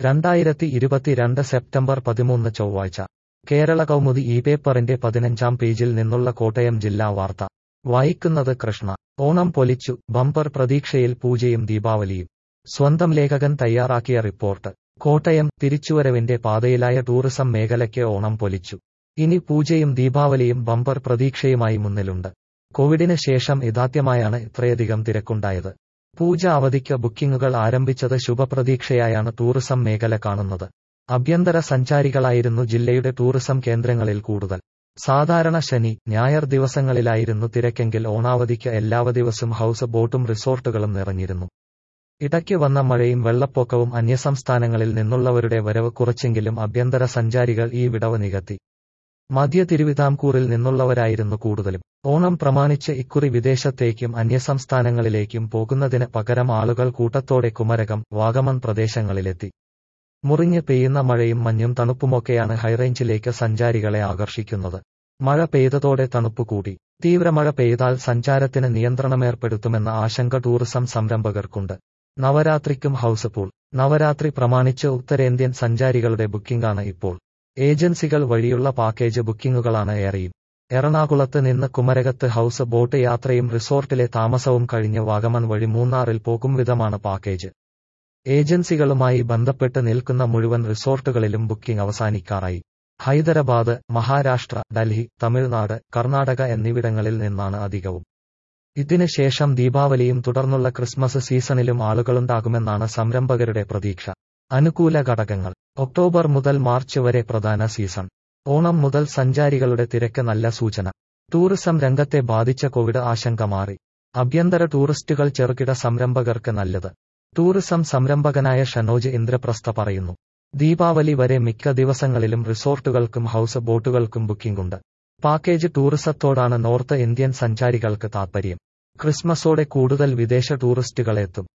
രണ്ടായിരത്തി ഇരുപത്തിരണ്ട് സെപ്റ്റംബർ പതിമൂന്ന് ചൊവ്വാഴ്ച കേരള കൗമുദി ഈ പേപ്പറിന്റെ പതിനഞ്ചാം പേജിൽ നിന്നുള്ള കോട്ടയം ജില്ലാ വാർത്ത വായിക്കുന്നത് കൃഷ്ണ ഓണം പൊലിച്ചു ബമ്പർ പ്രതീക്ഷയിൽ പൂജയും ദീപാവലിയും സ്വന്തം ലേഖകൻ തയ്യാറാക്കിയ റിപ്പോർട്ട് കോട്ടയം തിരിച്ചുവരവിന്റെ പാതയിലായ ടൂറിസം മേഖലയ്ക്ക് ഓണം പൊലിച്ചു ഇനി പൂജയും ദീപാവലിയും ബമ്പർ പ്രതീക്ഷയുമായി മുന്നിലുണ്ട് കോവിഡിന് ശേഷം ഇതാദ്യമായാണ് ഇത്രയധികം തിരക്കുണ്ടായത് പൂജ അവധിക്ക് ബുക്കിംഗുകൾ ആരംഭിച്ചത് ശുഭപ്രതീക്ഷയായാണ് ടൂറിസം മേഖല കാണുന്നത് ആഭ്യന്തര സഞ്ചാരികളായിരുന്നു ജില്ലയുടെ ടൂറിസം കേന്ദ്രങ്ങളിൽ കൂടുതൽ സാധാരണ ശനി ഞായർ ദിവസങ്ങളിലായിരുന്നു തിരക്കെങ്കിൽ ഓണാവധിക്ക് എല്ലാവ ദിവസവും ഹൌസ് ബോട്ടും റിസോർട്ടുകളും നിറഞ്ഞിരുന്നു ഇടയ്ക്ക് വന്ന മഴയും വെള്ളപ്പൊക്കവും അന്യസംസ്ഥാനങ്ങളിൽ നിന്നുള്ളവരുടെ വരവ് കുറച്ചെങ്കിലും ആഭ്യന്തര സഞ്ചാരികൾ ഈ വിടവ് നികത്തി മധ്യ തിരുവിതാംകൂറിൽ നിന്നുള്ളവരായിരുന്നു കൂടുതലും ഓണം പ്രമാണിച്ച് ഇക്കുറി വിദേശത്തേക്കും അന്യസംസ്ഥാനങ്ങളിലേക്കും പോകുന്നതിന് പകരം ആളുകൾ കൂട്ടത്തോടെ കുമരകം വാഗമൺ പ്രദേശങ്ങളിലെത്തി മുറിഞ്ഞ് പെയ്യുന്ന മഴയും മഞ്ഞും തണുപ്പുമൊക്കെയാണ് ഹൈറേഞ്ചിലേക്ക് സഞ്ചാരികളെ ആകർഷിക്കുന്നത് മഴ പെയ്തതോടെ തണുപ്പ് കൂടി തീവ്രമഴ പെയ്താൽ സഞ്ചാരത്തിന് നിയന്ത്രണമേർപ്പെടുത്തുമെന്ന ആശങ്ക ടൂറിസം സംരംഭകർക്കുണ്ട് നവരാത്രിക്കും ഹൌസ് പൂൾ നവരാത്രി പ്രമാണിച്ച് ഉത്തരേന്ത്യൻ സഞ്ചാരികളുടെ ബുക്കിംഗാണ് ഇപ്പോൾ ഏജൻസികൾ വഴിയുള്ള പാക്കേജ് ബുക്കിംഗുകളാണ് ഏറെയും എറണാകുളത്ത് നിന്ന് കുമരകത്ത് ഹൌസ് ബോട്ട് യാത്രയും റിസോർട്ടിലെ താമസവും കഴിഞ്ഞ് വാഗമൺ വഴി മൂന്നാറിൽ പോകും വിധമാണ് പാക്കേജ് ഏജൻസികളുമായി ബന്ധപ്പെട്ട് നിൽക്കുന്ന മുഴുവൻ റിസോർട്ടുകളിലും ബുക്കിംഗ് അവസാനിക്കാറായി ഹൈദരാബാദ് മഹാരാഷ്ട്ര ഡൽഹി തമിഴ്നാട് കർണാടക എന്നിവിടങ്ങളിൽ നിന്നാണ് അധികവും ഇതിന് ശേഷം ദീപാവലിയും തുടർന്നുള്ള ക്രിസ്മസ് സീസണിലും ആളുകളുണ്ടാകുമെന്നാണ് സംരംഭകരുടെ പ്രതീക്ഷ അനുകൂല ഘടകങ്ങൾ ഒക്ടോബർ മുതൽ മാർച്ച് വരെ പ്രധാന സീസൺ ഓണം മുതൽ സഞ്ചാരികളുടെ തിരക്ക് നല്ല സൂചന ടൂറിസം രംഗത്തെ ബാധിച്ച കോവിഡ് ആശങ്ക മാറി ആഭ്യന്തര ടൂറിസ്റ്റുകൾ ചെറുകിട സംരംഭകർക്ക് നല്ലത് ടൂറിസം സംരംഭകനായ ഷനോജ് ഇന്ദ്രപ്രസ്ഥ പറയുന്നു ദീപാവലി വരെ മിക്ക ദിവസങ്ങളിലും റിസോർട്ടുകൾക്കും ഹൌസ് ബോട്ടുകൾക്കും ബുക്കിംഗുണ്ട് പാക്കേജ് ടൂറിസത്തോടാണ് നോർത്ത് ഇന്ത്യൻ സഞ്ചാരികൾക്ക് താൽപ്പര്യം ക്രിസ്മസോടെ കൂടുതൽ വിദേശ ടൂറിസ്റ്റുകൾ എത്തും